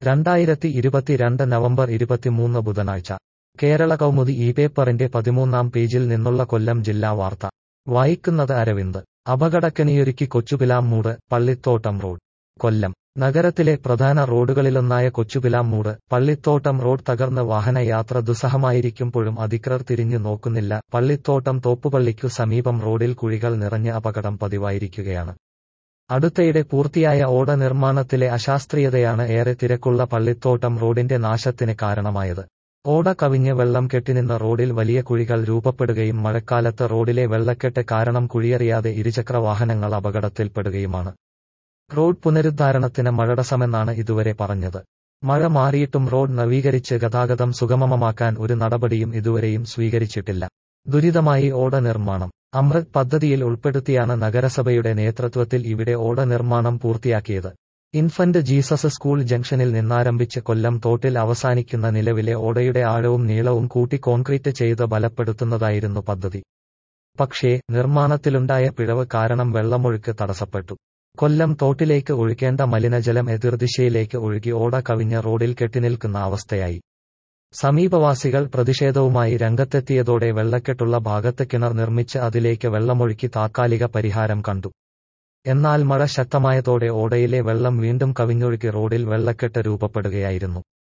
രണ്ടായിരത്തി ഇരുപത്തിരണ്ട് നവംബർ ഇരുപത്തിമൂന്ന് ബുധനാഴ്ച കേരള കൗമുദി ഈ പേപ്പറിന്റെ പതിമൂന്നാം പേജിൽ നിന്നുള്ള കൊല്ലം ജില്ലാ വാർത്ത വായിക്കുന്നത് അരവിന്ദ് അപകടക്കണിയൊരുക്കി കൊച്ചുപിലാമ്മൂട് പള്ളിത്തോട്ടം റോഡ് കൊല്ലം നഗരത്തിലെ പ്രധാന റോഡുകളിലൊന്നായ കൊച്ചുപിലാമ്മൂട് പള്ളിത്തോട്ടം റോഡ് തകർന്ന് വാഹനയാത്ര ദുസ്സഹമായിരിക്കുമ്പോഴും അധികൃതർ തിരിഞ്ഞു നോക്കുന്നില്ല പള്ളിത്തോട്ടം തോപ്പുപള്ളിക്കു സമീപം റോഡിൽ കുഴികൾ നിറഞ്ഞ അപകടം പതിവായിരിക്കുകയാണ് അടുത്തയിടെ പൂർത്തിയായ ഓട നിർമ്മാണത്തിലെ അശാസ്ത്രീയതയാണ് ഏറെ തിരക്കുള്ള പള്ളിത്തോട്ടം റോഡിന്റെ നാശത്തിന് കാരണമായത് ഓട കവിഞ്ഞ് വെള്ളം കെട്ടിനിന്ന റോഡിൽ വലിയ കുഴികൾ രൂപപ്പെടുകയും മഴക്കാലത്ത് റോഡിലെ വെള്ളക്കെട്ട് കാരണം കുഴിയറിയാതെ ഇരുചക്ര വാഹനങ്ങൾ അപകടത്തിൽപ്പെടുകയുമാണ് റോഡ് പുനരുദ്ധാരണത്തിന് മഴടസമെന്നാണ് ഇതുവരെ പറഞ്ഞത് മഴ മാറിയിട്ടും റോഡ് നവീകരിച്ച് ഗതാഗതം സുഗമമാക്കാൻ ഒരു നടപടിയും ഇതുവരെയും സ്വീകരിച്ചിട്ടില്ല ദുരിതമായി ഓട നിർമ്മാണം അമൃത് പദ്ധതിയിൽ ഉൾപ്പെടുത്തിയാണ് നഗരസഭയുടെ നേതൃത്വത്തിൽ ഇവിടെ ഓട നിർമ്മാണം പൂർത്തിയാക്കിയത് ഇൻഫന്റ് ജീസസ് സ്കൂൾ ജംഗ്ഷനിൽ നിന്നാരംഭിച്ച് കൊല്ലം തോട്ടിൽ അവസാനിക്കുന്ന നിലവിലെ ഓടയുടെ ആഴവും നീളവും കൂട്ടി കോൺക്രീറ്റ് ചെയ്ത് ബലപ്പെടുത്തുന്നതായിരുന്നു പദ്ധതി പക്ഷേ നിർമ്മാണത്തിലുണ്ടായ പിഴവ് കാരണം വെള്ളമൊഴുക്ക് തടസ്സപ്പെട്ടു കൊല്ലം തോട്ടിലേക്ക് ഒഴുക്കേണ്ട മലിനജലം എതിർദിശയിലേക്ക് ഒഴുകി ഓട കവിഞ്ഞ റോഡിൽ കെട്ടിനിൽക്കുന്ന അവസ്ഥയായി സമീപവാസികൾ പ്രതിഷേധവുമായി രംഗത്തെത്തിയതോടെ വെള്ളക്കെട്ടുള്ള ഭാഗത്ത് കിണർ നിർമ്മിച്ച് അതിലേക്ക് വെള്ളമൊഴുക്കി താത്കാലിക പരിഹാരം കണ്ടു എന്നാൽ മഴ ശക്തമായതോടെ ഓടയിലെ വെള്ളം വീണ്ടും കവിഞ്ഞൊഴുകി റോഡിൽ വെള്ളക്കെട്ട് രൂപപ്പെടുകയായിരുന്നു